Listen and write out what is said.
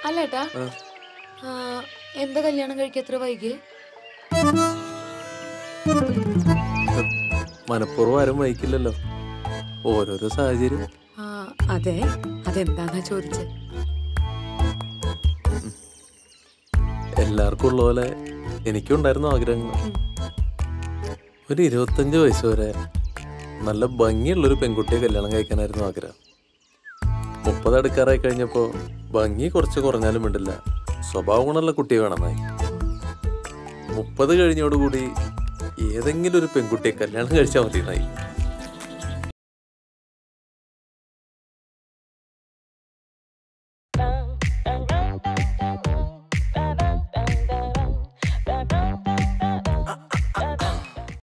അല്ല ഏട്ടാ ആ. ആ, എന്താ കല്യാണം കഴിക്കാൻ എത്ര വൈകി മനഃപൂർവ്വം ആരും വഹിക്കില്ലല്ലോ ഓരോരോ സാഹചര്യം ആ അതെ അതെന്താന്നാ ചോദിച്ചത് എല്ലാവർക്കും ഉള്ള പോലെ എനിക്കും ഉണ്ടായിരുന്നു ആഗ്രഹങ്ങൾ ഒരു ഇരുപത്തഞ്ച് വയസ്സ് വരെ നല്ല ഭംഗിയുള്ളൊരു പെൺകുട്ടിയെ കല്യാണം കഴിക്കാനായിരുന്നു ആഗ്രഹം മുപ്പത് അടുക്കാറായി കഴിഞ്ഞപ്പോൾ ഭംഗി കുറച്ച് കുറഞ്ഞാലും വേണ്ടില്ല സ്വഭാവ ഗുണമുള്ള കുട്ടിയെ വേണമെന്നായി മുപ്പത് കഴിഞ്ഞോടുകൂടി ഏതെങ്കിലും ഒരു പെൺകുട്ടിയെ കല്യാണം കഴിച്ചാൽ മതിയെന്നായി